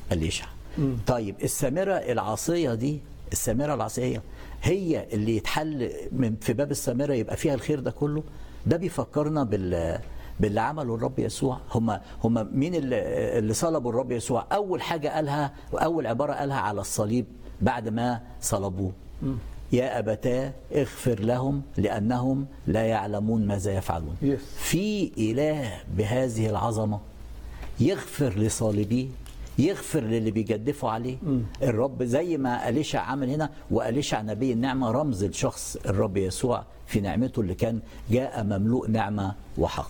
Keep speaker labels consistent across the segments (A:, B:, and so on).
A: اليشع طيب السامره العاصيه دي السامره العاصيه هي اللي يتحل من في باب السامره يبقى فيها الخير ده كله ده بيفكرنا بال باللي عمله الرب يسوع هم هم مين اللي, اللي صلبوا الرب يسوع اول حاجه قالها واول عباره قالها على الصليب بعد ما صلبوه يا ابتاه اغفر لهم لانهم لا يعلمون ماذا يفعلون
B: Yes.
A: في اله بهذه العظمه يغفر لصالبيه يغفر للي بيجدفوا عليه الرب زي ما أليشع عمل هنا وأليشع نبي النعمة رمز لشخص الرب يسوع في نعمته اللي كان جاء مملوء نعمة وحق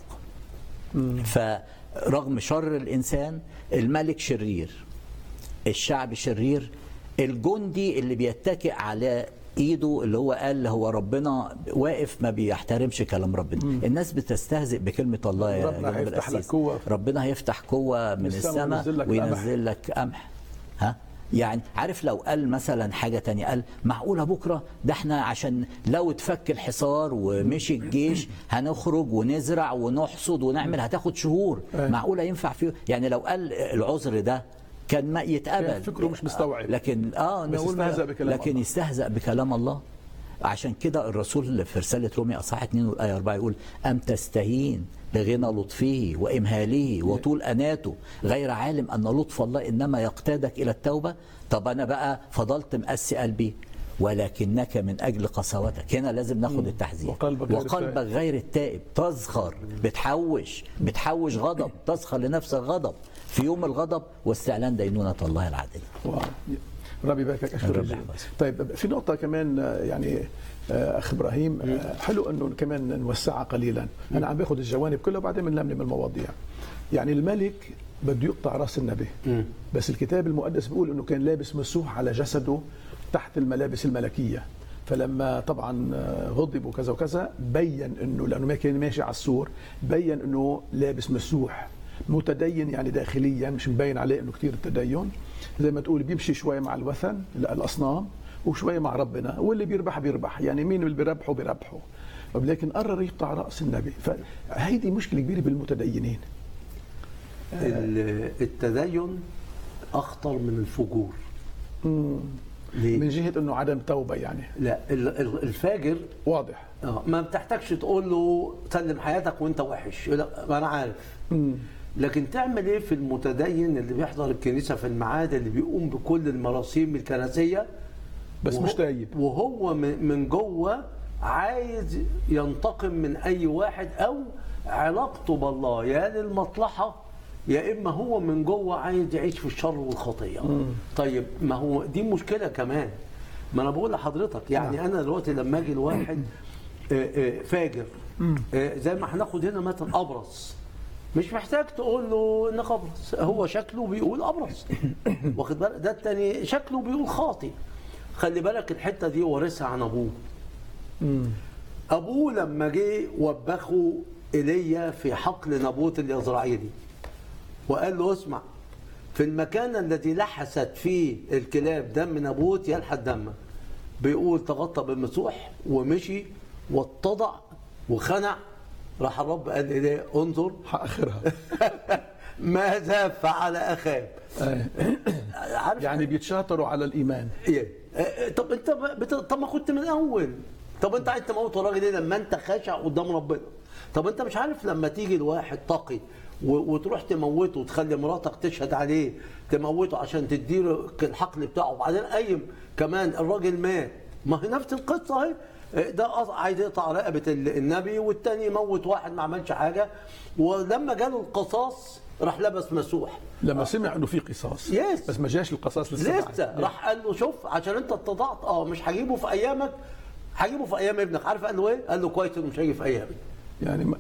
A: فرغم شر الإنسان الملك شرير الشعب شرير الجندي اللي بيتكئ على ايده اللي هو قال هو ربنا واقف ما بيحترمش كلام ربنا الناس بتستهزئ بكلمه الله يا
B: ربنا
A: جناب
B: هيفتح لك
A: القسيس.
B: قوة.
A: ربنا هيفتح قوه من
B: السماء
A: السماء
B: وينزل لك
A: وينزل لك قمح ها يعني عارف لو قال مثلا حاجة تانية قال معقولة بكرة ده احنا عشان لو اتفك الحصار ومشي الجيش هنخرج ونزرع ونحصد ونعمل هتاخد شهور
B: أيوة.
A: معقولة ينفع فيه يعني لو قال العذر ده كان ما يتقبل
B: كان فكره مش مستوعب.
A: لكن اه
B: بس
A: نقول ما-
B: استهزأ بكلام
A: لكن
B: الله.
A: يستهزأ بكلام الله عشان كده الرسول في رسالة رومية أصحاح 2 والآية 4 يقول أم تستهين بغنى لطفه وإمهاله وطول أناته غير عالم أن لطف الله إنما يقتادك إلى التوبة طب أنا بقى فضلت مقسي قلبي ولكنك من أجل قساوتك هنا لازم ناخد التحذير
B: وقلبك غير
A: وقلبك
B: التائب.
A: غير التائب تزخر بتحوش بتحوش غضب تسخر لنفسك غضب في يوم الغضب واستعلان دينونة الله العادلة
B: واو. ربي يباركك اشكرك
A: ربي
B: جزيلا.
A: يحفظك.
B: طيب في نقطه كمان آه، يعني آه، اخ ابراهيم آه، حلو انه كمان نوسعها قليلا انا عم باخذ الجوانب كلها وبعدين بنلملم المواضيع يعني الملك بده يقطع راس النبي بس الكتاب المقدس بيقول انه كان لابس مسوح على جسده تحت الملابس الملكيه فلما طبعا آه، غضب وكذا وكذا بين انه لانه ما كان ماشي على السور بين انه لابس مسوح متدين يعني داخليا مش مبين عليه انه كثير التدين زي ما تقول بيمشي شوي مع الوثن لا، الاصنام وشوي مع ربنا واللي بيربح بيربح يعني مين اللي بيربحه بيربحه لكن قرر يقطع راس النبي فهيدي مشكله كبيره بالمتدينين
C: ال- التدين اخطر من الفجور ليه؟
B: من جهه انه عدم توبه يعني
C: لا ال- ال- الفاجر
B: واضح
C: آه، ما بتحتاجش تقول له سلم حياتك وانت وحش لا ما انا عارف لكن تعمل ايه في المتدين اللي بيحضر الكنيسه في الميعاد اللي بيقوم بكل المراسيم الكنسيه
B: بس
C: وهو-
B: مش تايب.
C: وهو من من جوه عايز ينتقم من اي واحد او علاقته بالله يا للمصلحه يا اما هو من جوه عايز يعيش في الشر والخطيه طيب ما هو دي مشكله كمان ما انا بقول لحضرتك يعني انا دلوقتي لما اجي لواحد آه، آه، فاجر آه، زي ما هناخد هنا مثلا ابرص مش محتاج تقول له انك ابرص هو شكله بيقول ابرص واخد بالك ده التاني شكله بيقول خاطي خلي بالك الحته دي وارثها عن ابوه ابوه لما جه وبخه ايليا في حقل نابوت اليزرعيلي وقال له اسمع في المكان الذي لحست فيه الكلاب دم نابوت يلحس دمك بيقول تغطى بالمسوح ومشي واتضع وخنع راح الرب قال إليه انظر
B: حق اخرها
C: ماذا فعل اخاب عارف
B: يعني بيتشاطروا على الايمان
C: ايه آه، طب انت بت... طب ما كنت من الاول طب انت عايز تموت الراجل ليه لما انت خاشع قدام ربنا طب انت مش عارف لما تيجي لواحد تقي و... وتروح تموته وتخلي مراتك تشهد عليه تموته عشان تديله الحقل بتاعه وبعدين قايم كمان الراجل مات ما هي نفس القصه اهي آه، ده قص- عايز يقطع رقبه ال- النبي والتاني يموت واحد ما عملش حاجه ولما جاله القصاص راح لبس مسوح
B: لما سمع انه في قصاص
C: يس.
B: بس ما جاش القصاص لسه بعد.
C: لسه راح قال له شوف عشان انت اتضعت اه مش هجيبه في ايامك هجيبه في ايام ابنك عارف قال له ايه؟ قال له كويس انه مش هيجي في ايامي
B: يعني ما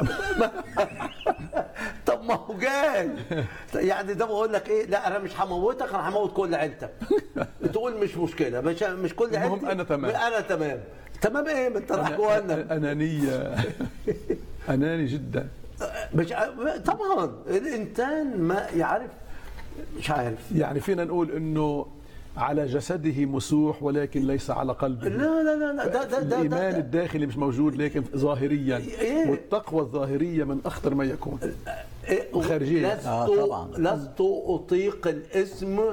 C: طب ما هو جاي يعني ده بقول لك ايه لا انا مش هموتك انا هموت كل عيلتك تقول مش مشكله مش مش كل
B: المهم
C: عيلتي
B: أنا تمام.
C: انا تمام تمام ايه ما انت راح جوانا
B: انانيه اناني جدا
C: مش طبعا الانسان ما يعرف مش عارف
B: يعني فينا نقول انه على جسده مسوح ولكن ليس على قلبه
C: لا لا لا لا ده ده ده,
B: الايمان
C: ده,
B: الداخلي مش موجود لكن ظاهريا
C: إيه؟
B: والتقوى الظاهريه من اخطر ما يكون
C: إيه،
B: وخارجية.
C: لست
A: آه، طبعاً.
C: لست اطيق الاسم